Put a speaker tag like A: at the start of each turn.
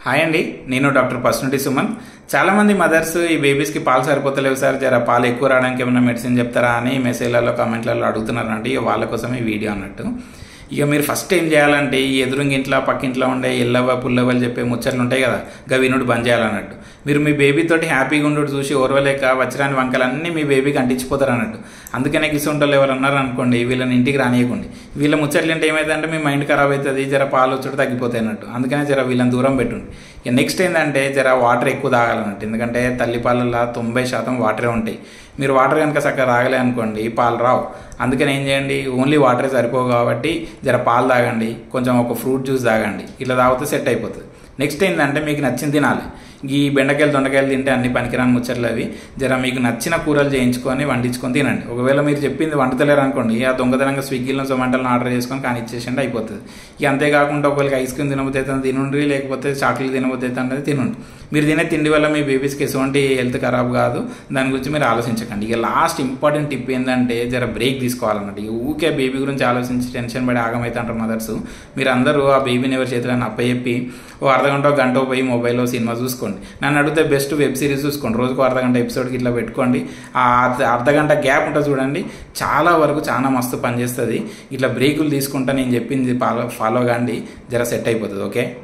A: hi అండి నేను doctor పర్సనటీ Suman చాలామంది మదర్స్ ఈ బేబీస్కి పాలు సరిపోతలేవు సార్ జర పాలు ఎక్కువ రావడానికి ఏమైనా మెడిసిన్ చెప్తారా అని మెసేజ్లలో కామెంట్లలో అడుగుతున్నారండి ఇక వాళ్ళ కోసం ఈ వీడియో అన్నట్టు ఇక మీరు ఫస్ట్ ఏం చేయాలంటే ఈ ఎదురుంగి ఇంట్లో పక్కింట్లో ఉండే ఎల్లవ పుల్లవలు చెప్పే ముచ్చట్లు ఉంటాయి కదా గా వినుడు బంద్ చేయాలన్నట్టు మీరు మీ బేబీ తోటి హ్యాపీగా ఉండు చూసి ఓర్వలేక వచ్చిరాని వంకలన్నీ మీ బేబీకి అంటించిపోతారు అన్నట్టు అందుకనే కిసుంటోళ్ళు ఎవరు అన్నారు అనుకోండి వీళ్ళని ఇంటికి రానియకండి వీళ్ళ ముచ్చట్లు అంటే ఏమైందంటే మీ మైండ్ ఖరాబ్ అవుతుంది జర పాలు వచ్చుడు తగ్గిపోతాయి అన్నట్టు అందుకనే జర వీళ్ళని దూరం పెట్టుండి ఇక నెక్స్ట్ ఏంటంటే జర వాటర్ ఎక్కువ తాగాలన్నట్టు ఎందుకంటే తల్లిపాలల్లో తొంభై శాతం వాటరే ఉంటాయి మీరు వాటర్ కనుక చక్కగా తాగలే అనుకోండి పాలు రావు అందుకని ఏం చేయండి ఓన్లీ వాటరే సరిపోవు కాబట్టి జర పాలు తాగండి కొంచెం ఒక ఫ్రూట్ జ్యూస్ తాగండి ఇట్లా తాగితే సెట్ అయిపోతుంది నెక్స్ట్ ఏంటంటే మీకు నచ్చింది తినాలి ఈ బెండకాయలు దొండకాయలు తింటే అన్ని పనికిరాని ముచ్చట్లు అవి జర మీకు నచ్చిన కూరలు చేయించుకొని వండించుకొని తినండి ఒకవేళ మీరు చెప్పింది వండుతలేరు అనుకోండి ఆ దొంగతనంగా స్విగ్గీలో జొమాటోలో ఆర్డర్ చేసుకొని కానీ ఇచ్చేసండి అయిపోతుంది ఇక అంతేకాకుండా ఒకరికి ఐస్ క్రీమ్ తినబోతే తినుండ్రి లేకపోతే చాక్లెట్ తినబోతే అనేది తినండి మీరు తినే తిండి వల్ల మీ బేబీస్కి ఎటువంటి హెల్త్ ఖరాబ్ కాదు దాని గురించి మీరు ఆలోచించకండి ఇక లాస్ట్ ఇంపార్టెంట్ టిప్ ఏంటంటే జర బ్రేక్ తీసుకోవాలన్నట్టు ఇక ఊకే బేబీ గురించి ఆలోచించి టెన్షన్ పడి ఆగమైతే అంటారు మదర్స్ మీరు అందరూ ఆ బేబీని ఎవరి చేతులని అప్పచెప్పి ఓ అర్ధగంట గంట పోయి మొబైల్లో సినిమా చూసుకోండి నన్ను అడిగితే బెస్ట్ వెబ్ సిరీస్ చూసుకోండి రోజుకు అర్ధగంట ఎపిసోడ్కి ఇట్లా పెట్టుకోండి ఆ అర్ధగంట గ్యాప్ ఉంటుంది చూడండి చాలా వరకు చాలా మస్తు పనిచేస్తుంది ఇట్లా బ్రేకులు తీసుకుంటా నేను చెప్పింది ఫాలో ఫాలో కాండి జర సెట్ అయిపోతుంది ఓకే